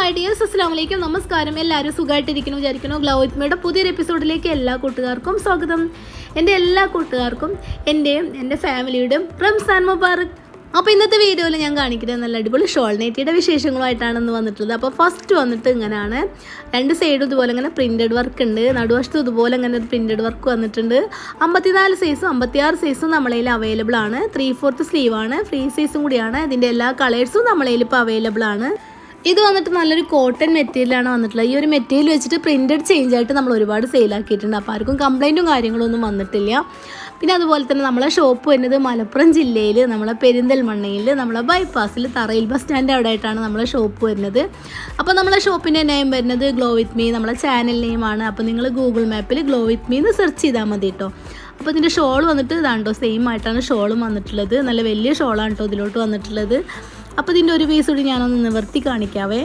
my dears അസ്സാം വലൈക്കും നമസ്കാരം എല്ലാവരും സുഖമായിട്ടിരിക്കുന്നു വിചാരിക്കുന്നു ഗ്ലൗ വിത്മയുടെ പുതിയൊരു എപ്പിസോഡിലേക്ക് എല്ലാ കൂട്ടുകാർക്കും സ്വാഗതം എൻ്റെ എല്ലാ കൂട്ടുകാർക്കും എൻ്റെയും എൻ്റെ ഫാമിലിയുടെയും റംസാൻ മുബാറക് അപ്പോൾ ഇന്നത്തെ വീഡിയോയിൽ ഞാൻ കാണിക്കുന്നത് നല്ല അടിപൊളി ഷോൾ നെറ്റിയുടെ വിശേഷങ്ങളുമായിട്ടാണ് ഇന്ന് വന്നിട്ടുള്ളത് അപ്പോൾ ഫസ്റ്റ് വന്നിട്ട് ഇങ്ങനെയാണ് രണ്ട് സൈഡും ഇതുപോലെ ഇങ്ങനെ പ്രിൻറ്റഡ് വർക്ക് ഉണ്ട് നടുവശത്തും ഇതുപോലെ ഇങ്ങനെ ഒരു പ്രിൻറ്റഡ് വർക്ക് വന്നിട്ടുണ്ട് അമ്പത്തിനാല് സൈസും അമ്പത്തിയാറ് സൈസും നമ്മളതിൽ അവൈലബിൾ ആണ് ത്രീ ഫോർത്ത് സ്ലീവാണ് ഫ്രീ സൈസും കൂടിയാണ് ഇതിൻ്റെ എല്ലാ കളേഴ്സും നമ്മളതിൽ ഇപ്പോൾ അവൈലബിൾ ആണ് ഇത് വന്നിട്ട് നല്ലൊരു കോട്ടൺ മെറ്റീരിയലാണ് വന്നിട്ടുള്ളത് ഈ ഒരു മെറ്റീരിയൽ വെച്ചിട്ട് പ്രിൻറ്റഡ് ചേഞ്ച് ആയിട്ട് നമ്മൾ ഒരുപാട് സെയിലാക്കിയിട്ടുണ്ട് അപ്പോൾ ആർക്കും കംപ്ലൈൻറ്റും കാര്യങ്ങളൊന്നും വന്നിട്ടില്ല പിന്നെ അതുപോലെ തന്നെ നമ്മളെ ഷോപ്പ് വരുന്നത് മലപ്പുറം ജില്ലയിൽ നമ്മളെ പെരിന്തൽമണ്ണയിൽ നമ്മളെ ബൈപ്പാസിൽ തറയിൽ ബസ് സ്റ്റാൻഡ് അവിടെ ആയിട്ടാണ് നമ്മളെ ഷോപ്പ് വരുന്നത് അപ്പോൾ നമ്മളെ ഷോപ്പിൻ്റെ നെയിം വരുന്നത് ഗ്ലോ വിത്ത് മീ നമ്മളെ ചാനൽ നെയിമാണ് അപ്പോൾ നിങ്ങൾ ഗൂഗിൾ മാപ്പിൽ ഗ്ലോ വിത്ത് മീ എന്ന് സെർച്ച് ചെയ്താൽ മതി കേട്ടോ അപ്പോൾ ഇതിൻ്റെ ഷോൾ വന്നിട്ട് ഇതാണ്ടോ സെയിം ആയിട്ടാണ് ഷോളും വന്നിട്ടുള്ളത് നല്ല വലിയ ഷോളാണ് കേട്ടോ ഇതിലോട്ട് വന്നിട്ടുള്ളത് അപ്പോൾ ഇതിൻ്റെ ഒരു പീസ് കൂടി ഞാനൊന്ന് നിവർത്തി കാണിക്കാവേ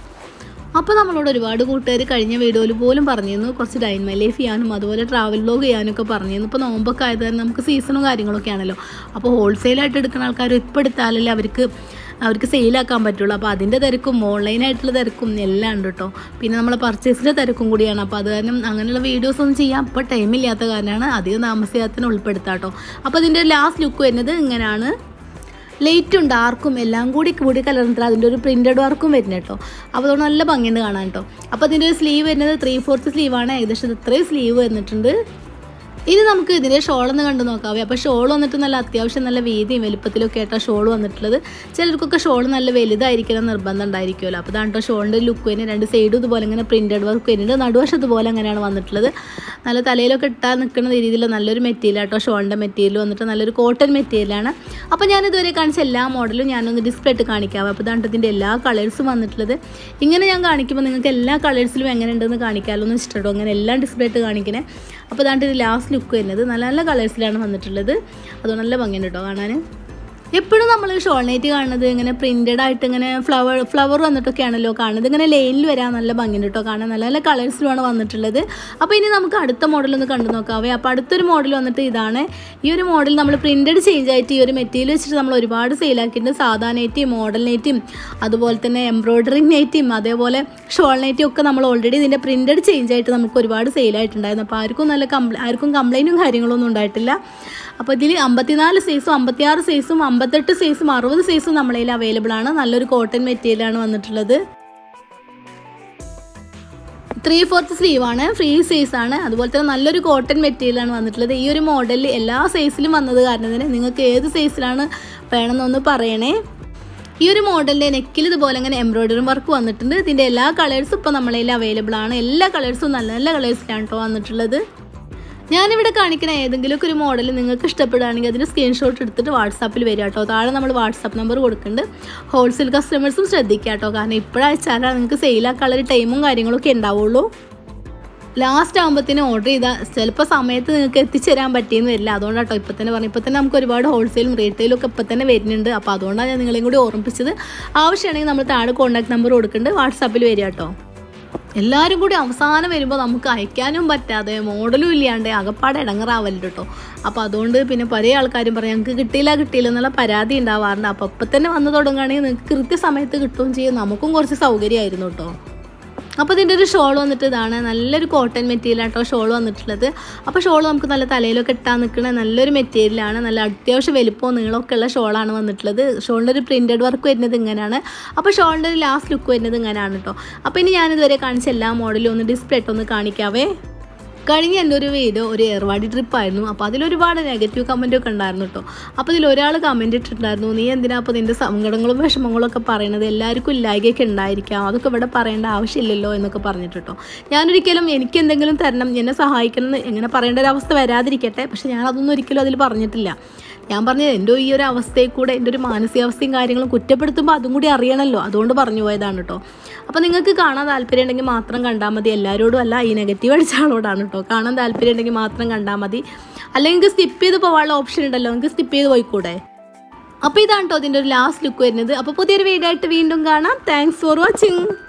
അപ്പോൾ നമ്മളോട് ഒരുപാട് കൂട്ടുകാർ കഴിഞ്ഞ വീഡിയോയിൽ പോലും പറഞ്ഞിരുന്നു കുറച്ച് ഡൈൻ മൈ ലൈഫ് ചെയ്യാനും അതുപോലെ ട്രാവൽ ബ്ലോഗ് ചെയ്യാനും ഒക്കെ പറഞ്ഞിരുന്നു ഇപ്പോൾ നോമ്പൊക്കെ ആയത് കാരണം നമുക്ക് സീസണും കാര്യങ്ങളൊക്കെ ആണല്ലോ അപ്പോൾ ഹോൾസെയിലായിട്ട് എടുക്കുന്ന ആൾക്കാർ ഇപ്പോൾ എടുത്താലല്ലേ അവർക്ക് അവർക്ക് സെയിലാക്കാൻ പറ്റുള്ളൂ അപ്പോൾ അതിൻ്റെ തിരക്കും ഓൺലൈനായിട്ടുള്ള തിരക്കും എല്ലാം ഉണ്ട് കേട്ടോ പിന്നെ നമ്മളെ പർച്ചേസിൻ്റെ തിരക്കും കൂടിയാണ് അപ്പോൾ അത് കാരണം അങ്ങനെയുള്ള വീഡിയോസ് ഒന്നും ചെയ്യാൻ ഇപ്പോൾ ടൈമില്ലാത്ത കാരണമാണ് അധികം താമസിയാത്തതിന് ഉൾപ്പെടുത്താം കേട്ടോ അപ്പോൾ ഇതിൻ്റെ ലാസ്റ്റ് ലുക്ക് വരുന്നത് ഇങ്ങനെയാണ് ലൈറ്റും ഡാർക്കും എല്ലാം കൂടി കൂടി കലർന്നിട്ട് അതിൻ്റെ ഒരു പ്രിൻറ്റഡ് വർക്കും വരുന്നത് കേട്ടോ അപ്പോൾ അതുകൊണ്ട് നല്ല ഭംഗിയുണ്ട് കാണാൻ കേട്ടോ അപ്പോൾ അതിൻ്റെ ഒരു സ്ലീവ് വരുന്നത് ത്രീ ഫോർത്ത് സ്ലീവാണ് ഏകദേശം ഇത്രയും സ്ലീവ് വന്നിട്ടുണ്ട് ഇനി നമുക്ക് ഇതിൻ്റെ ഷോൾ ഒന്ന് കണ്ടു നോക്കാവേ അപ്പോൾ ഷോൾ വന്നിട്ട് നല്ല അത്യാവശ്യം നല്ല വീതിയും വലുപ്പത്തിലൊക്കെ ആയിട്ടാണ് ഷോൾ വന്നിട്ടുള്ളത് ചിലർക്കൊക്കെ ഷോൾ നല്ല വലുതായിരിക്കണം നിർബന്ധം ഉണ്ടായിരിക്കുമല്ലോ അപ്പോൾ അതാണ് കേട്ടോ ഷോളിൻ്റെ ലുക്ക് തന്നെ രണ്ട് സൈഡും ഇതുപോലെ ഇങ്ങനെ പ്രിൻറ്റഡ് വർക്ക് വരുന്നുണ്ട് നടുവശത്ത് പോലെ അങ്ങനെയാണ് വന്നിട്ടുള്ളത് നല്ല തലയിലൊക്കെ ഇട്ടാൽ നിൽക്കുന്ന രീതിയിൽ നല്ലൊരു മെറ്റീരിയൽ കേട്ടോ ഷോളിൻ്റെ മെറ്റീരിയൽ വന്നിട്ട് നല്ലൊരു കോട്ടൺ മെറ്റീരിയലാണ് അപ്പോൾ ഞാൻ ഇതുവരെ കാണിച്ച എല്ലാ മോഡലും ഞാനൊന്ന് ഡിസ്പ്ലേ ഇട്ട് കാണിക്കാം അപ്പോൾ ഇതാണ് ഇതിൻ്റെ എല്ലാ കളേഴ്സും വന്നിട്ടുള്ളത് ഇങ്ങനെ ഞാൻ കാണിക്കുമ്പോൾ നിങ്ങൾക്ക് എല്ലാ കളേഴ്സിലും എങ്ങനെ ഉണ്ടെന്ന് കാണിക്കാമല്ലോ എന്ന് ഇഷ്ടട്ടോ അങ്ങനെ എല്ലാം ഡിസ്പ്ലേ ഇട്ട് കാണിക്കണേ അപ്പോൾ ഇതാണ്ട് ഇത് ലാസ്റ്റ് ലുക്ക് വരുന്നത് നല്ല നല്ല കളേഴ്സിലാണ് വന്നിട്ടുള്ളത് അതുകൊണ്ട് നല്ല ഭംഗിയുണ്ട് കേട്ടോ കാണാൻ എപ്പോഴും നമ്മൾ ഷോൾ നൈറ്റ് കാണുന്നത് ഇങ്ങനെ പ്രിൻറ്റഡ് ആയിട്ട് ഇങ്ങനെ ഫ്ലവർ ഫ്ലവർ വന്നിട്ടൊക്കെയാണല്ലോ കാണുന്നത് ഇങ്ങനെ ലൈനിൽ വരാൻ നല്ല ഭംഗിയുണ്ട് കേട്ടോ കാണാൻ നല്ല നല്ല കളേഴ്സിലുമാണ് വന്നിട്ടുള്ളത് അപ്പോൾ ഇനി നമുക്ക് അടുത്ത മോഡൽ ഒന്ന് കണ്ടു നോക്കാവേ അപ്പോൾ അടുത്തൊരു മോഡൽ വന്നിട്ട് ഇതാണ് ഈ ഒരു മോഡൽ നമ്മൾ പ്രിൻറ്റഡ് ചേഞ്ച് ആയിട്ട് ഈ ഒരു മെറ്റീരിയൽ വെച്ചിട്ട് നമ്മൾ ഒരുപാട് സെയിലാക്കിയിട്ടുണ്ട് സാധാ നൈറ്റിയും മോഡൽ നൈറ്റിയും അതുപോലെ തന്നെ എംബ്രോയ്ഡറിങ് നൈറ്റിയും അതേപോലെ ഷോൾ നൈറ്റിയും ഒക്കെ നമ്മൾ ഓൾറെഡി ഇതിൻ്റെ പ്രിൻറ്റഡ് ചേഞ്ച് ആയിട്ട് നമുക്ക് ഒരുപാട് സെയിലായിട്ടുണ്ടായിരുന്നു അപ്പോൾ ആർക്കും നല്ല കംപ്ല ആർക്കും കംപ്ലൈൻറ്റും കാര്യങ്ങളൊന്നും ഉണ്ടായിട്ടില്ല അപ്പോൾ ഇതിൽ അമ്പത്തിനാല് സൈസും അമ്പത്തിയാറ് സൈസും അമ്പത്തെട്ട് സൈസും അറുപത് സൈസും നമ്മളതിൽ അവൈലബിൾ ആണ് നല്ലൊരു കോട്ടൺ മെറ്റീരിയലാണ് വന്നിട്ടുള്ളത് ത്രീ ഫോർത്ത് സ്ലീവ് ആണ് ഫ്രീ സൈസ് ആണ് അതുപോലെ തന്നെ നല്ലൊരു കോട്ടൺ മെറ്റീരിയലാണ് വന്നിട്ടുള്ളത് ഈ ഒരു മോഡലിൽ എല്ലാ സൈസിലും വന്നത് കാരണം തന്നെ നിങ്ങൾക്ക് ഏത് സൈസിലാണ് വേണമെന്നൊന്ന് പറയണേ ഈ ഒരു മോഡലിൻ്റെ നെക്കിൽ ഇതുപോലെ ഇങ്ങനെ എംബ്രോയ്ഡറി വർക്ക് വന്നിട്ടുണ്ട് ഇതിൻ്റെ എല്ലാ കളേഴ്സും ഇപ്പോൾ നമ്മളതിൽ അവൈലബിൾ ആണ് എല്ലാ കളേഴ്സും നല്ല നല്ല കളേഴ്സിലാണ് കേട്ടോ വന്നിട്ടുള്ളത് ഞാനിവിടെ കാണിക്കുന്ന ഏതെങ്കിലുമൊക്കെ ഒരു മോഡൽ നിങ്ങൾക്ക് ഇഷ്ടപ്പെടുകയാണെങ്കിൽ അതിന് സ്ക്രീൻഷോട്ട് എടുത്തിട്ട് വാട്സാപ്പിൽ വരിക കേട്ടോ താഴെ നമ്മൾ വാട്സാപ്പ് നമ്പർ കൊടുക്കുന്നുണ്ട് ഹോൾസെയിൽ കസ്റ്റമേഴ്സും ശ്രദ്ധിക്കുക കേട്ടോ കാരണം ഇപ്പോഴയച്ചാലാണ് നിങ്ങൾക്ക് സെയിലാക്കാനുള്ള ഒരു ടൈമും കാര്യങ്ങളൊക്കെ ഉണ്ടാവുള്ളൂ ലാസ്റ്റ് ആകുമ്പോഴത്തേനും ഓർഡർ ചെയ്താൽ ചിലപ്പോൾ സമയത്ത് നിങ്ങൾക്ക് എത്തിച്ചേരാൻ പറ്റിയെന്ന് വരില്ല അതുകൊണ്ടാണ് കേട്ടോ ഇപ്പം തന്നെ പറഞ്ഞു ഇപ്പം തന്നെ നമുക്ക് ഒരുപാട് ഹോൾസെയിലും റീറ്റെയിലും ഒക്കെ ഇപ്പം തന്നെ വരുന്നുണ്ട് അപ്പോൾ അതുകൊണ്ടാണ് ഞാൻ നിങ്ങളെയും കൂടി ഓർമ്മിപ്പിച്ചത് ആവശ്യമാണെങ്കിൽ നമ്മൾ താഴെ കോൺടാക്ട് നമ്പർ കൊടുക്കുന്നുണ്ട് വാട്സാപ്പിൽ വരിക കേട്ടോ എല്ലാവരും കൂടി അവസാനം വരുമ്പോൾ നമുക്ക് അയക്കാനും പറ്റാതെ മോഡലും ഇല്ലാണ്ട് അകപ്പാടെ ഇടങ്ങറാവല്ലോ കേട്ടോ അപ്പോൾ അതുകൊണ്ട് പിന്നെ പല ആൾക്കാരും പറയും ഞങ്ങൾക്ക് കിട്ടിയില്ല കിട്ടിയില്ല എന്നുള്ള പരാതി ഉണ്ടാവാറുണ്ട് അപ്പോൾ ഇപ്പം തന്നെ വന്ന് തുടങ്ങുകയാണെങ്കിൽ നിങ്ങൾക്ക് കൃത്യസമയത്ത് കിട്ടുകയും ചെയ്യും നമുക്കും കുറച്ച് സൗകര്യമായിരുന്നു കേട്ടോ അപ്പോൾ ഇതിൻ്റെ ഒരു ഷോൾ വന്നിട്ട് ഇതാണ് നല്ലൊരു കോട്ടൺ മെറ്റീരിയൽ ആട്ടോ ഷോൾ വന്നിട്ടുള്ളത് അപ്പോൾ ഷോൾ നമുക്ക് നല്ല തലയിലൊക്കെ ഇട്ടാൻ നിൽക്കുന്ന നല്ലൊരു മെറ്റീരിയലാണ് നല്ല അത്യാവശ്യം വലിപ്പവും നീളമൊക്കെ ഉള്ള ഷോളാണ് വന്നിട്ടുള്ളത് ഷോളിൻ്റെ ഒരു പ്രിൻറ്റഡ് വർക്ക് വരുന്നത് ഇങ്ങനെയാണ് അപ്പോൾ ഷോളിൻ്റെ ഒരു ലാസ്റ്റ് ലുക്ക് വരുന്നത് ഇങ്ങനെയാണ് കേട്ടോ അപ്പോൾ ഇനി ഞാനിതുവരെ കാണിച്ച എല്ലാ മോഡലും ഒന്ന് ഡിസ്പ്ലേ ഇട്ടൊന്ന് കാണിക്കാവേ കഴിഞ്ഞ എൻ്റെ ഒരു വീഡിയോ ഒരു ഏർവാടി ട്രിപ്പായിരുന്നു അപ്പോൾ അതിലൊരുപാട് നെഗറ്റീവ് കമൻ്റ് ഒക്കെ ഉണ്ടായിരുന്നു കേട്ടോ അപ്പോൾ ഇതിൽ ഒരാൾ കമൻറ്റ് ഇട്ടിട്ടുണ്ടായിരുന്നു നീ എന്തിനാ അപ്പോൾ നിൻ്റെ സങ്കടങ്ങളും വിഷമങ്ങളും ഒക്കെ പറയുന്നത് എല്ലാവർക്കും ഇല്ലായ്കയൊക്കെ ഉണ്ടായിരിക്കാം അതൊക്കെ ഇവിടെ പറയേണ്ട ആവശ്യമില്ലല്ലോ എന്നൊക്കെ പറഞ്ഞിട്ട് കേട്ടോ ഞാനൊരിക്കലും എനിക്ക് എന്തെങ്കിലും തരണം എന്നെ സഹായിക്കണം എന്ന് എങ്ങനെ പറയേണ്ട ഒരു അവസ്ഥ വരാതിരിക്കട്ടെ പക്ഷെ ഞാൻ അതൊന്നും ഒരിക്കലും അതിൽ പറഞ്ഞിട്ടില്ല ഞാൻ പറഞ്ഞത് എൻ്റെ ഈ ഒരു അവസ്ഥയിൽ കൂടെ എൻ്റെ ഒരു മാനസികാവസ്ഥയും കാര്യങ്ങളും കുറ്റപ്പെടുത്തുമ്പോൾ അതും കൂടി അറിയണമല്ലോ അതുകൊണ്ട് പറഞ്ഞു പോയതാണ് കേട്ടോ അപ്പോൾ നിങ്ങൾക്ക് കാണാൻ താല്പര്യം ഉണ്ടെങ്കിൽ മാത്രം കണ്ടാൽ മതി എല്ലാവരോടും അല്ല ഈ നെഗറ്റീവ് അടിച്ച ആളോടാണ് കേട്ടോ കാണാൻ താല്പര്യം ഉണ്ടെങ്കിൽ മാത്രം കണ്ടാൽ മതി അല്ലെങ്കിൽ നിങ്ങൾക്ക് സ്കിപ്പ് ചെയ്ത് പോകാനുള്ള ഓപ്ഷൻ ഉണ്ടല്ലോ നിങ്ങൾക്ക് സ്കിപ്പ് ചെയ്ത് പോയിക്കൂടെ അപ്പോൾ ഇതാണ് കേട്ടോ അതിൻ്റെ ഒരു ലാസ്റ്റ് ലുക്ക് വരുന്നത് അപ്പോൾ പുതിയൊരു വീഡിയോ ആയിട്ട് വീണ്ടും കാണാം താങ്ക്സ് ഫോർ വാച്ചിങ്